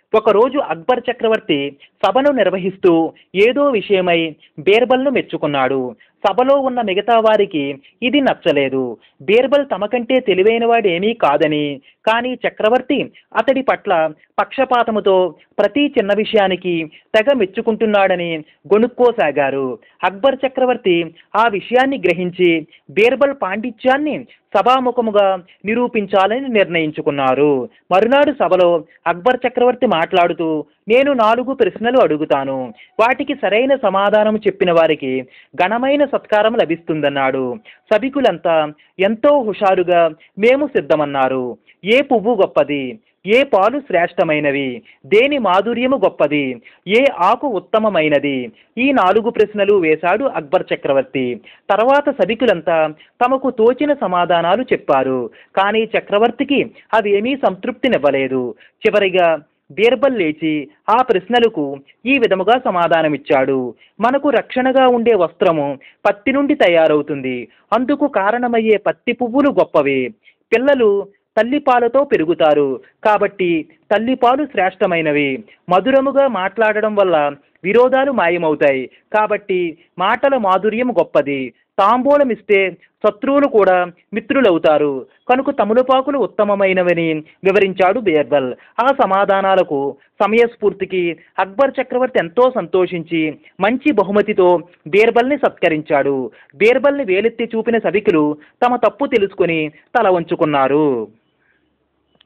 ఒకరోజు అక్బర్ చక్రవర్తి సభను నిర్వహిస్తూ ఏదో విషయమై బీర్బల్ను మెచ్చుకున్నాడు సభలో ఉన్న మిగతా వారికి ఇది నచ్చలేదు బీర్బల్ తమకంటే తెలివైనవాడు ఏమీ కాదని కానీ చక్రవర్తి అతడి పట్ల పక్షపాతముతో ప్రతి చిన్న విషయానికి తెగ మెచ్చుకుంటున్నాడని గొనుక్కోసాగారు అక్బర్ చక్రవర్తి ఆ విషయాన్ని గ్రహించి బీర్బల్ పాండిత్యాన్ని సభాముఖముగా నిరూపించాలని నిర్ణయించుకున్నారు మరునాడు సభలో అక్బర్ చక్రవర్తి మాట్లాడుతూ నేను నాలుగు ప్రశ్నలు అడుగుతాను వాటికి సరైన సమాధానం చెప్పిన వారికి ఘనమైన సత్కారం లభిస్తుందన్నాడు సభికులంతా ఎంతో హుషారుగా మేము సిద్ధమన్నారు ఏ పువ్వు గొప్పది ఏ పాలు శ్రేష్టమైనవి దేని మాధుర్యము గొప్పది ఏ ఆకు ఉత్తమమైనది ఈ నాలుగు ప్రశ్నలు వేశాడు అక్బర్ చక్రవర్తి తర్వాత సభికులంతా తమకు తోచిన సమాధానాలు చెప్పారు కానీ చక్రవర్తికి అవేమీ సంతృప్తినివ్వలేదు చివరిగా బీర్బల్ లేచి ఆ ప్రశ్నలకు ఈ విధముగా సమాధానమిచ్చాడు మనకు రక్షణగా ఉండే వస్త్రము పత్తి నుండి తయారవుతుంది అందుకు కారణమయ్యే పత్తి పువ్వులు గొప్పవి పిల్లలు తల్లిపాలతో పెరుగుతారు కాబట్టి తల్లిపాలు శ్రేష్టమైనవి మధురముగా మాట్లాడడం వల్ల విరోధాలు మాయమవుతాయి కాబట్టి మాటల మాధుర్యం గొప్పది తాంబూలం ఇస్తే శత్రువులు కూడా మిత్రులవుతారు కనుక తములపాకులు ఉత్తమమైనవని వివరించాడు బీర్బల్ ఆ సమాధానాలకు సమయస్ఫూర్తికి అక్బర్ చక్రవర్తి ఎంతో సంతోషించి మంచి బహుమతితో బీర్బల్ని సత్కరించాడు బీర్బల్ని వేలెత్తి చూపిన సభికులు తమ తప్పు తెలుసుకుని తల వంచుకున్నారు